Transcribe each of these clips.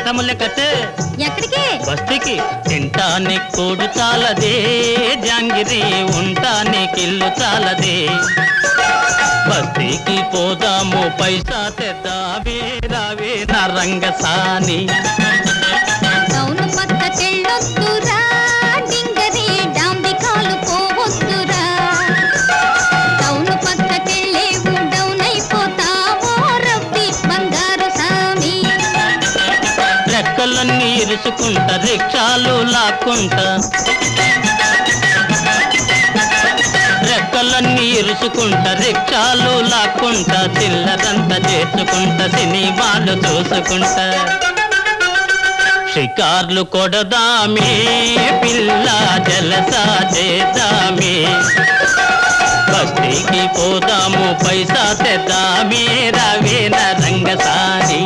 పదముల కట్టే ఎక్కడికి బస్తికి తింటానే కూడు చాలదే జాంగిరి ఉంటానే కిల్లు చాలదే బస్తికి పోదాము పైసా తెద్దావే రావే నా రంగసాని టౌన్ పక్కకెళ్ళొద్దురా డింగరి డాంబికాలు పోవద్దురా టౌన్ పక్కకెళ్ళేవు డౌన్ అయిపోతావో రవ్వి బంగారు సామి రెక్కలన్నీ ఇరుచుకుంటా రిక్షాలు లాక్కుంటా రెక్కలన్నీ ఇరుచుకుంటా రిక్షాలు లాక్కుంటా చిల్లరంతా చేర్చుకుంటా సినిమాలు చూసుకుంటా షికార్లు కొడదామే పిల్ల జలసా చేద్దామే బస్తీకి పోదాము పైసా తెద్దామే రవేన రంగసాని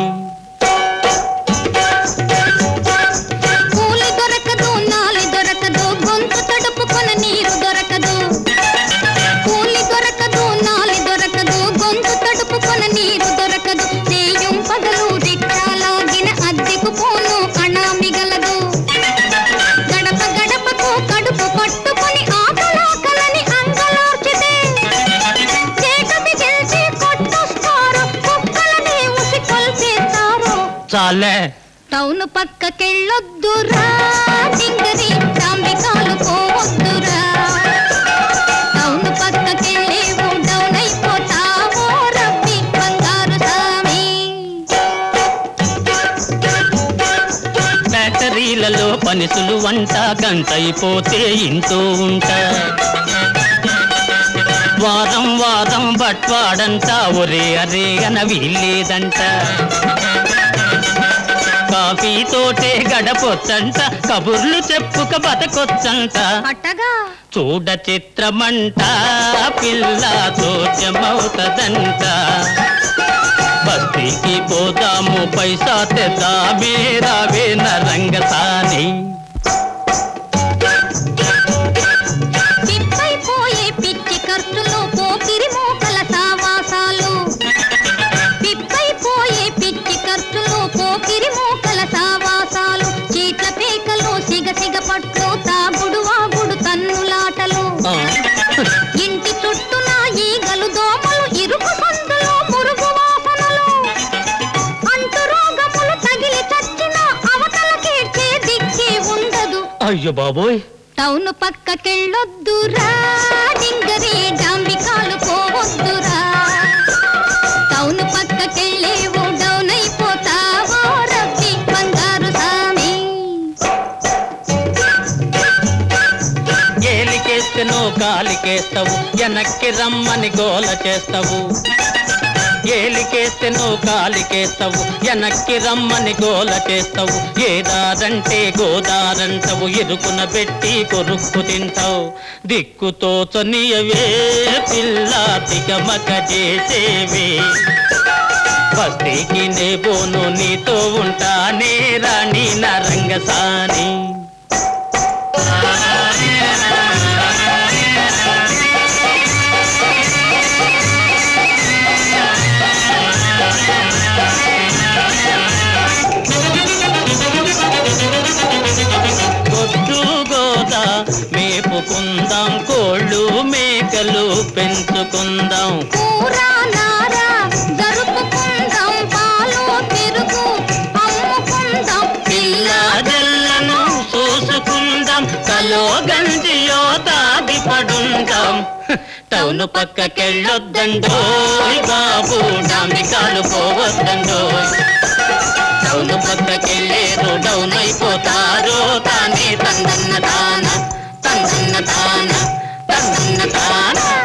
కూలి దొరకదు నాలి దొరకదు గొంతు తడుపుకొన నీరు దొరకదు కూలి దొరకదు నాలి దొరకదు గొంతు తడుపుకొన నీరు దొరకదు చేయం పగలు రిక్షాలాగిన అద్దెకు పోను అణా మిగలదు గడప గడపకు కడుపు పట్టుకొని ఆకలాకలని అంగలార్చితే చేకమి గెలిచి కొట్టొస్తారు కుక్కలని ఉసి కొల్పేస్తారు చాలే టౌన్ పక్కకెళ్ళొద్దురా డింగరి డాంబికాలు పోవద్దురా టౌన్ పక్కకెళ్ళేవు డౌన్ అయిపోతావో రబ్బి బంగారు సామి బ్యాటరీలలో పనిసులు వంట గంటైపోతే ఇంటూ ఉంటా వారం వారం బట్వాడంట ఒరే అరే అన వీల్లేదంట కాఫీ తోటే గడపొచ్చంట కబుర్లు చెప్పుక బతకొచ్చంట అట్టగా చూడ చిత్రమంట పిల్ల చోద్యమవుతదంట బస్తీకి పోదాము పైసా తెద్దామే రావే రంగసాని పిప్పైపోయే పిచ్చి ఖర్చులు పోకిరి మోకల సావాసాలు పిప్పైపోయే పిచ్చి ఖర్చులు పోకిరి మోకల సావాసాలు చీట్ల పేకలు సిగ సిగ పట్లు తాగుడు వాగుడు తన్నులాటలు ఆ, ఇంటి చుట్టూన ఈగలు దోమలు ఇరుకు సందులో మురుగు వాసనలు అంటు రోగములు తగిలి చచ్చిన అవతల కీడ్చే దిక్కే ఉండదు అయ్యో బాబోయ్ టౌన్ పక్కకెళ్ళొద్దురా డింగరి డాంబికాలు పోవద్దురా టౌన్ పక్కకెళ్ళేవు డౌన్ అయిపోతావో రబ్బి బంగారు సామి ఏలికేస్తేనో కాలికేస్తావు వెనక్కి రమ్మని గోల చేస్తావు ఏలికేస్తేనో కాలికేస్తావు వెనక్కి రమ్మని గోల చేస్తావు ఏదారంటే గోదారంటావు ఇరుకున పెట్టి కొరుక్కు తింటావు దిక్కుతో చనియవే పిల్ల తికమక చేసేవే బస్తీకి నే బోను నీతో ఉంటానే రాణి నా రంగసాని గొడ్డు గోద మేపుకుందాం కోళ్ళు మేకలు పెంచుకుందాం కూర నార జరుపుకుందాం పాలు పెరుగు అమ్ముకుందాం పిల్ల జల్లను చూసుకుందాం కలో గంజియో తాగి పడుందాం టౌన్ పక్కకెళ్ళొద్దండో బాబు డాంబికాలు పోవద్దండో టౌన్ పక్కకెళ్ళేరు డౌన్ అయిపోతారు తానే తందన్న తాన తందన్న తాన తందన్న తాన